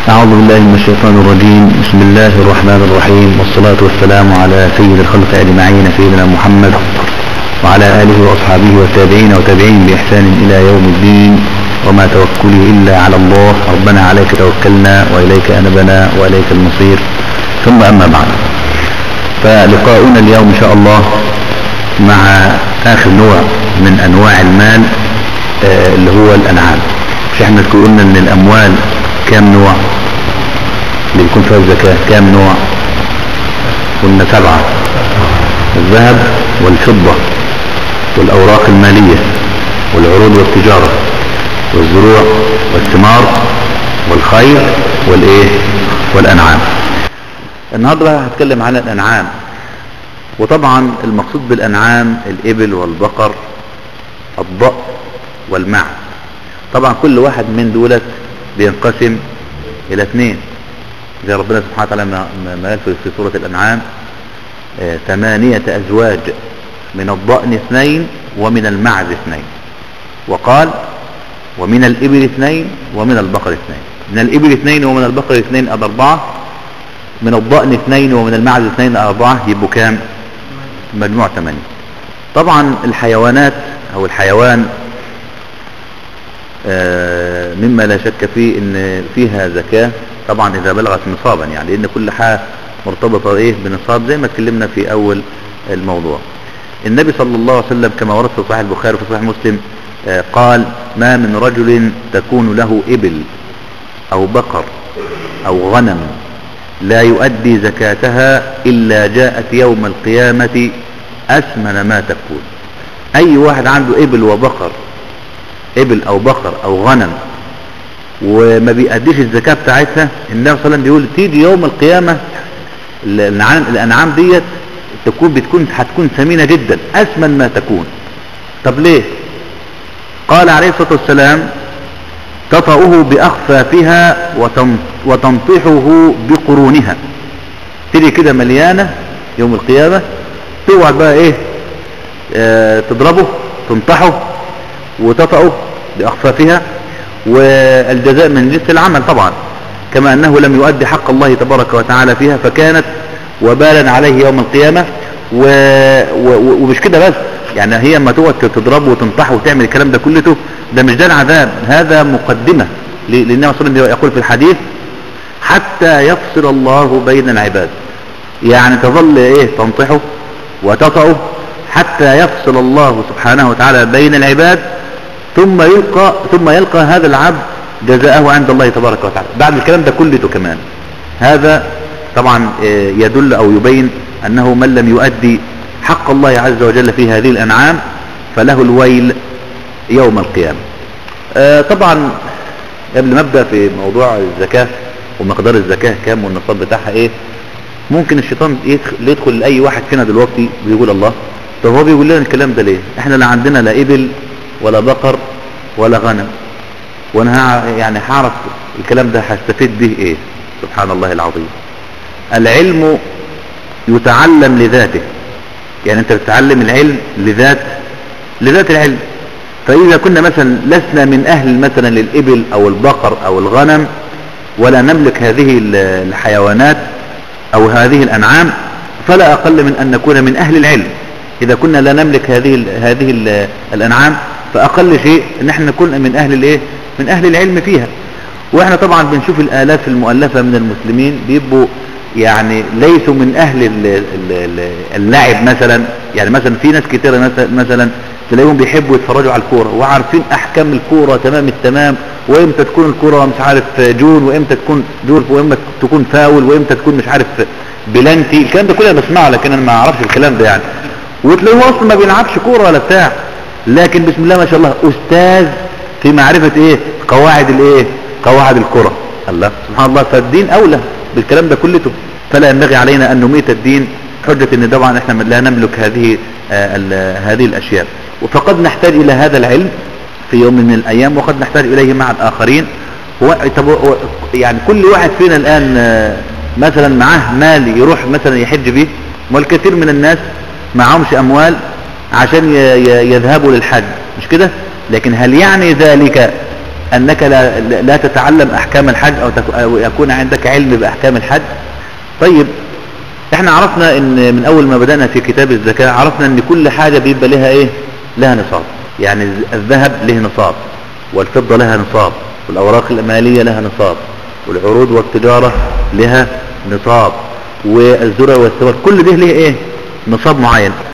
أعوذ بالله من الشيطان الرجيم بسم الله الرحمن الرحيم والصلاة والسلام على سيد الخلق أجمعين سيدنا محمد وعلى آله وأصحابه والتابعين وتابعين بإحسان إلى يوم الدين وما توكلي إلا على الله ربنا عليك توكلنا وإليك أنبنا وإليك المصير ثم أما بعد فلقاؤنا اليوم إن شاء الله مع آخر نوع من أنواع المال آه اللي هو الأنعام مش احنا قلنا ان الأموال كام نوع اللي يكون فيها الزكاة كام نوع قلنا سبعة الذهب والفضة والأوراق المالية والعروض والتجارة والزروع والثمار والخير والايه والأنعام النهاردة هتكلم عن الأنعام وطبعا المقصود بالأنعام الإبل والبقر الضأ والمعز طبعا كل واحد من دولت بينقسم الى اثنين زي ربنا سبحانه وتعالى ما قال في سورة الانعام آه ثمانية ازواج من الضأن اثنين ومن المعز اثنين وقال ومن الابل اثنين ومن البقر اثنين من الابل اثنين ومن البقر اثنين ادى اربعة من الضأن اثنين ومن المعز اثنين اربعة يبقوا كام مجموع ثمانية طبعا الحيوانات او الحيوان آه مما لا شك فيه ان فيها زكاة طبعا اذا بلغت نصابا يعني لان كل حاجة مرتبطة ايه بنصاب زي ما اتكلمنا في اول الموضوع النبي صلى الله عليه وسلم كما ورد في صحيح البخاري وفي صحيح مسلم آه قال ما من رجل تكون له ابل او بقر او غنم لا يؤدي زكاتها الا جاءت يوم القيامة اسمن ما تكون اي واحد عنده ابل وبقر ابل او بقر او غنم وما بيأديش الزكاة بتاعتها النبي صلى الله عليه وسلم بيقول تيجي يوم القيامة الانعام, الانعام ديت تكون بتكون هتكون ثمينة جدا اثمن ما تكون طب ليه قال عليه الصلاة والسلام تطأه بأخفافها وتنطحه بقرونها تيجي كده مليانة يوم القيامة تقعد بقى ايه اه تضربه تنطحه وتطأه بأخفافها والجزاء من جنس العمل طبعا كما أنه لم يؤدي حق الله تبارك وتعالى فيها فكانت وبالا عليه يوم القيامة و... و... ومش كده بس يعني هي اما تقعد تضربه وتنطحه وتعمل الكلام ده كلته ده مش ده العذاب هذا مقدمة للنبي صلى الله عليه وسلم يقول في الحديث حتى يفصل الله بين العباد يعني تظل ايه تنطحه وتطأه حتى يفصل الله سبحانه وتعالى بين العباد ثم يلقى ثم يلقى هذا العبد جزاءه عند الله تبارك وتعالى بعد الكلام ده كلته كمان هذا طبعا يدل او يبين انه من لم يؤدي حق الله عز وجل في هذه الانعام فله الويل يوم القيامة طبعا قبل ما ابدا في موضوع الزكاة ومقدار الزكاة كام والنصاب بتاعها ايه ممكن الشيطان يدخل لاي واحد فينا دلوقتي ويقول الله طب هو بيقول لنا الكلام ده ليه احنا لا عندنا لا ابل ولا بقر ولا غنم وانا يعني هعرف الكلام ده هستفيد به ايه سبحان الله العظيم العلم يتعلم لذاته يعني انت بتتعلم العلم لذات لذات العلم فاذا كنا مثلا لسنا من اهل مثلا للابل او البقر او الغنم ولا نملك هذه الحيوانات او هذه الانعام فلا اقل من ان نكون من اهل العلم اذا كنا لا نملك هذه ال هذه ال الانعام فاقل شيء ان احنا نكون من اهل الايه من اهل العلم فيها واحنا طبعا بنشوف الالاف المؤلفة من المسلمين بيبقوا يعني ليسوا من اهل اللعب مثلا يعني مثلا في ناس كتيرة مثلا تلاقيهم بيحبوا يتفرجوا على الكورة وعارفين احكام الكورة تمام التمام وامتى تكون الكورة مش عارف جون وامتى تكون جول وامتى تكون فاول وامتى تكون مش عارف بلانتي الكلام ده كله انا بسمعه لكن انا ما اعرفش الكلام ده يعني وتلاقيه اصلا ما بيلعبش كورة ولا بتاع لكن بسم الله ما شاء الله استاذ في معرفة ايه قواعد الايه قواعد الكرة الله سبحان الله فالدين اولى بالكلام ده كلته فلا ينبغي علينا ان نميت الدين حجة ان طبعا احنا لا نملك هذه آه هذه الاشياء فقد نحتاج الى هذا العلم في يوم من الايام وقد نحتاج اليه مع الاخرين هو يعني كل واحد فينا الان آه مثلا معاه مال يروح مثلا يحج به والكثير من الناس معهمش اموال عشان يذهبوا للحج مش كده لكن هل يعني ذلك انك لا, لا تتعلم احكام الحج او, تك أو يكون عندك علم باحكام الحج طيب احنا عرفنا ان من اول ما بدأنا في كتاب الزكاة عرفنا ان كل حاجة بيبقى لها ايه لها نصاب يعني الذهب له نصاب والفضة لها نصاب والاوراق المالية لها نصاب والعروض والتجارة لها نصاب والزرع والثمر كل ده ليه ايه نصاب معين